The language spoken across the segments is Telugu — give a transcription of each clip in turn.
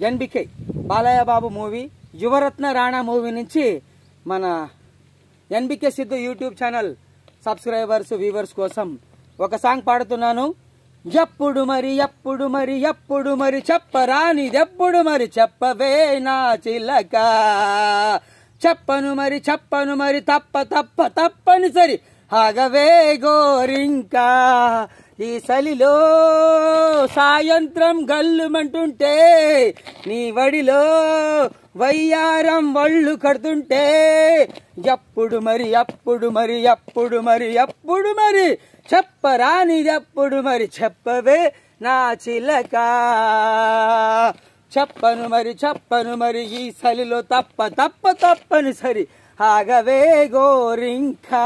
NBK Balayya Babu movie Yuvaratna Rana movie నుంచి మన NBK Siddhu YouTube channel subscribers viewers కోసం ఒక సాంగ్ పాడుతున్నాను ఎప్పుడు మరి ఎప్పుడు మరి ఎప్పుడు మరి చెప్పరానిదెప్పుడు మరి చెప్పవే నా చిలక చెప్పను మరి చెప్పను మరి తప్ప తప్ప తప్పనిసరి ఆగవే గోరింకా ఈ సలిలో సాయంత్రం గల్లుమంటుంటే నీ వడిలో వయ్యారం వళ్ళు కడుతుంటే ఎప్పుడు మరి ఎప్పుడు మరి ఎప్పుడు మరి ఎప్పుడు మరి చెప్పరానిదెప్పుడు మరి చెప్పవే నా చిలక చెప్పను మరి చెప్పను మరి ఈ సలిలో తప్ప తప్ప తప్పనిసరి ఆగవే గోరింకా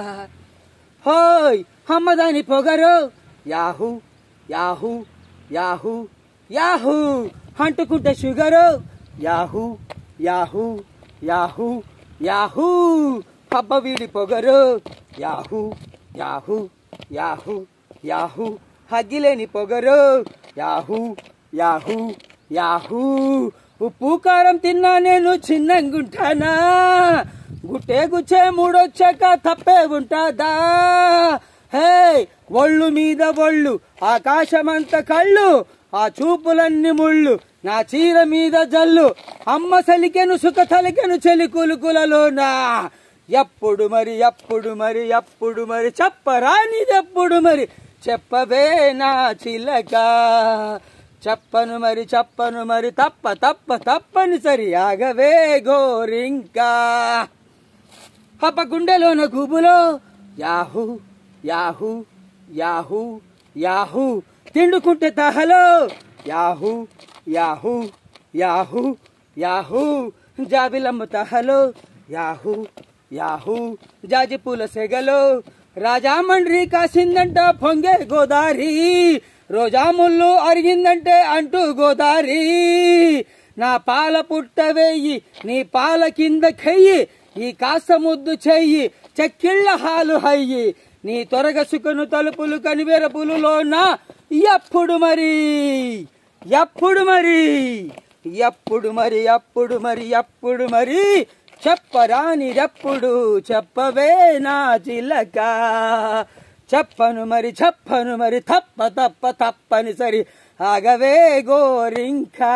హోయ్ అమ్మదాని పొగరు యాహూ యాహూ యాహూ యాహూ అంటుకుంటే sugar yahoo yahoo yahoo yahoo పబ్బ వీడి పొగరు యాహూ యాహూ యాహూ యాహూ హగ్గిలేని పొగరు యాహూ యాహూ యాహూ ఉప్పు కారం తిన్నా నేను చిన్నంగుంటానా గుట్టే గుచ్చే మూడొచ్చాక తప్పే ఉంటుందా హే ఒళ్ళు మీద ఒళ్ళు ఆకాశమంత కళ్ళు ఆ చూపులన్నీ ముళ్ళు నా చీర మీద జల్లు అమ్మ సలికెను సుఖ తలికెను చెలి కులుకులలోనా ఎప్పుడు మరి ఎప్పుడు మరి ఎప్పుడు మరి చెప్పరానిదెప్పుడు మరి చెప్పవే నా చిలక చెప్పను మరి చెప్పను మరి తప్ప తప్ప తప్పనిసరి ఆగవే గోరింకా హప గుండెలోన గుబులో యాహూ యాహూ యాహూ యాహూ తిండుకుంటే తహలో యాహూ యాహూ యాహూ యాహూ జాబిలమ్మ తహలో యాహూ యాహూ జాజి పూల సెగలో రాజామండ్రి కాసిందంట పొంగే గోదారి రోజా ముళ్ళు అరిగిందంటే అంటూ గోదారి నా పాల పుట్ట వెయ్యి నీ పాల కింద కయ్యి ఈ కాస్త ముద్దు చెయ్యి చెక్కిళ్ళ హాలు హయ్యి నీ త్వరగ సుఖను తలుపులు కనివెరపులులోన ఎప్పుడు మరి ఎప్పుడు మరి ఎప్పుడు మరి ఎప్పుడు మరి ఎప్పుడు మరి చెప్పరానిదెప్పుడు చెప్పవే నా చిలక చెప్పను మరి చెప్పను మరి తప్ప తప్ప తప్పనిసరి ఆగవే గోరింకా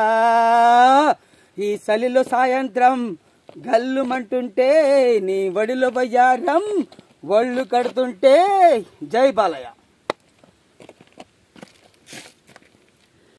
ఈ సలిలో సాయంత్రం గల్లుమంటుంటే నీ వడిలో బయ్యారం ఒళ్ళు కడుతుంటే జై బాలయ్య